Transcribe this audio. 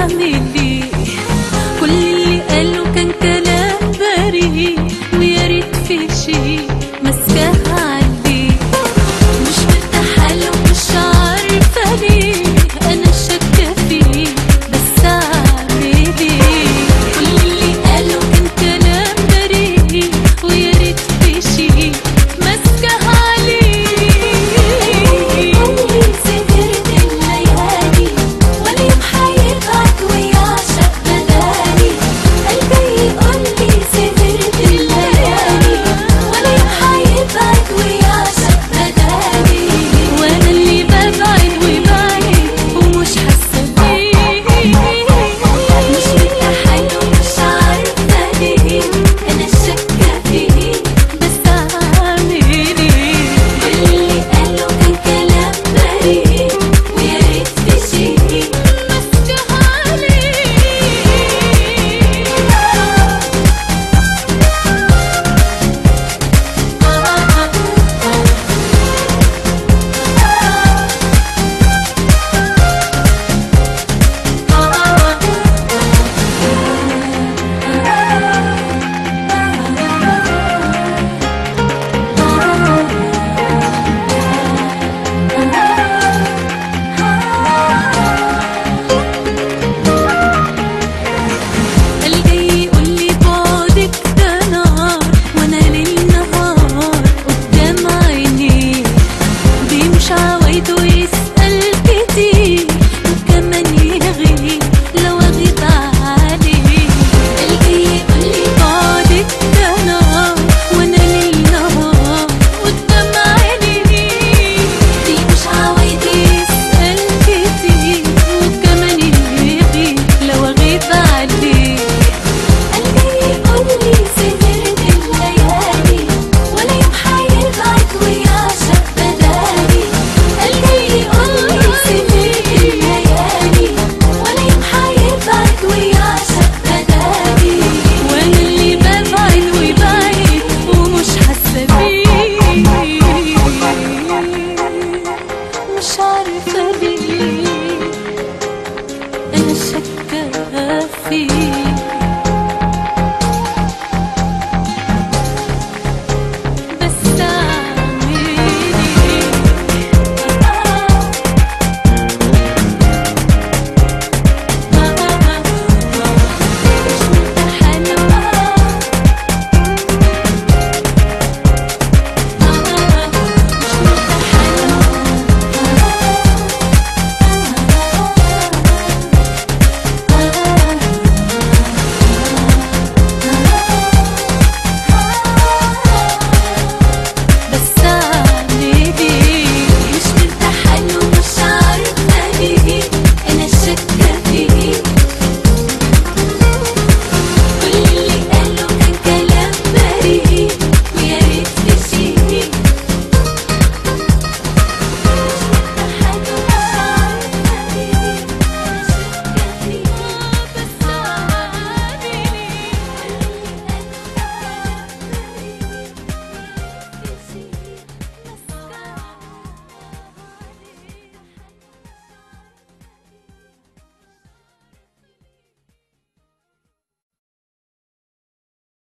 اعمل ايه كل اللي قاله كان كلام بريء ويا ريت في شيء ماسكاه عليه مش مرتاحه له مش عارفه ليه انا شاكه فيه بس اعمل ايه كل اللي قاله كان كلام بريء ويا ريت في شيء ماسكاه عليه قولي سهرت الليالي ولا يوم حيبعد ويعشق بدالي قلبي يقولي سهرت الليالي ولا يوم حيبعد ويعشق بدالي وانا اللي ببعد وبعيد ومش حاسه بيه مش مرتاحة له مش عارفة ليه أنا شاكة فيه بس اعمل ايه كل اللي قاله كان كلام بريء ويا ريت في شيء ماسكه عليه قال جاي يقول لي بعدك ده نار وانا ليل نهار قدام عينيه بيمشي عوايده يسأل كتير وكمان يغيب لو اغيب عليه قال جاي يقولي بعدك ده نار وانا ليل نهار قدام عينيه دي مش عوايدي يسأل كتير وكمان يغيب لو اغيب عليه قال جاي يقولي سهرت الليالي ولا يوم حيبعد ويعشق بدالي قال جاي يقولي سهرت الليالي ولا يوم حيبعد ويعشق بدالي وانا اللي ببعد وبعيد ومش حاسه بيه مش عارفه ليه انا شاكه فيه